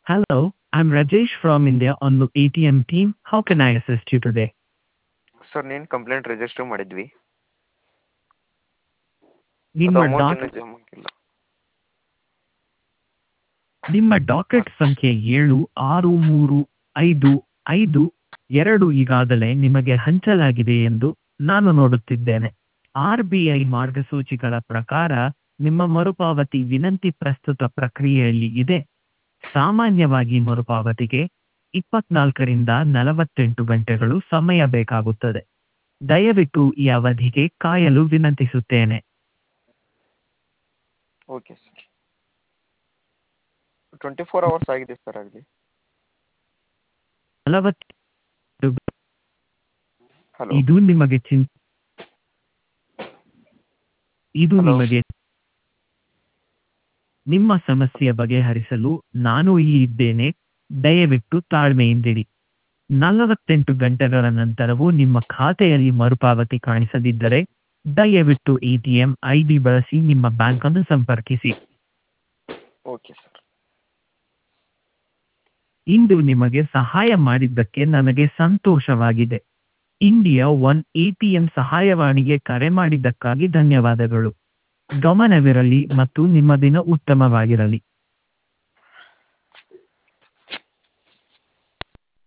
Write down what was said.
Hello, I'm Rajesh from India on the ATM team. How can I assist you today? Sir ನೀನು complaint register ಮಾಡಿದ್ವಿ ಅದು ನಿಮ್ಮ amount dock ಇನ್ನೂ ಜಮಾ ಆಗಿಲ್ಲ ನಿಮ್ಮ ಡಾಕೆಟ್ ಸಂಖ್ಯೆ ಏಳು ಆರು ಮೂರು ಐದು ಐದು ಎರಡು ಈಗಾಗಲೇ ನಿಮಗೆ ಹಂಚಲಾಗಿದೆ ಎಂದು ನಾನು ನೋಡುತ್ತಿದ್ದೇನೆ ಆರ್ ಬಿ ಐ ಮಾರ್ಗಸೂಚಿಗಳ ಪ್ರಕಾರ ನಿಮ್ಮ ಮರುಪಾವತಿ ವಿನಂತಿ ಪ್ರಸ್ತುತ ಪ್ರಕ್ರಿಯೆಯಲ್ಲಿ ಇದೆ ಸಾಮಾನ್ಯವಾಗಿ ಮರುಪಾವತಿಗೆ ಇಪ್ಪತ್ನಾಲ್ಕರಿಂದ ನಲವತ್ತೆಂಟು ಗಂಟೆಗಳು ಸಮಯ ಬೇಕಾಗುತ್ತದೆ ದಯವಿಟ್ಟು ಈ ಅವಧಿಗೆ ಕಾಯಲು ವಿನಂತಿಸುತ್ತೇನೆ okay sir twenty four hours ಆಗಿದೆ ಸರ್ ಆಗಲಿ ನಲವತ್ತು ಹಲೋ ಇದು ನಿಮಗೆ ಚಿನ್ ಇದು Hello. ನಿಮಗೆ ನಿಮ್ಮ ಸಮಸ್ಯೆಯ ಬಗೆಹರಿಸಲು ನಾನು ಇಲ್ಲಿ ಇದ್ದೇನೆ ದಯವಿಟ್ಟು ತಾಳ್ಮೆಯಿಂದಿರಿ ನಲವತ್ತೆಂಟು ಗಂಟೆಗಳ ನಂತರವೂ ನಿಮ್ಮ ಖಾತೆಯಲ್ಲಿ ಮರುಪಾವತಿ ಕಾಣಿಸದಿದ್ದರೆ ದಯವಿಟ್ಟು A T M I D ಬಳಸಿ ನಿಮ್ಮ ಬ್ಯಾಂಕನ್ನು ಸಂಪರ್ಕಿಸಿ ಓಕೆ ಸರ್ ಇಂದು ನಿಮಗೆ ಸಹಾಯ ಮಾಡಿದ್ದಕ್ಕೆ ನನಗೆ ಸಂತೋಷವಾಗಿದೆ ಇಂಡಿಯಾ ಒನ್ ಎಟಿಎಂ ಸಹಾಯವಾಣಿಗೆ ಕರೆ ಮಾಡಿದ್ದಕ್ಕಾಗಿ ಧನ್ಯವಾದಗಳು ಗಮನವಿರಲಿ ಮತ್ತು ನಿಮ್ಮ ದಿನ ಉತ್ತಮವಾಗಿರಲಿ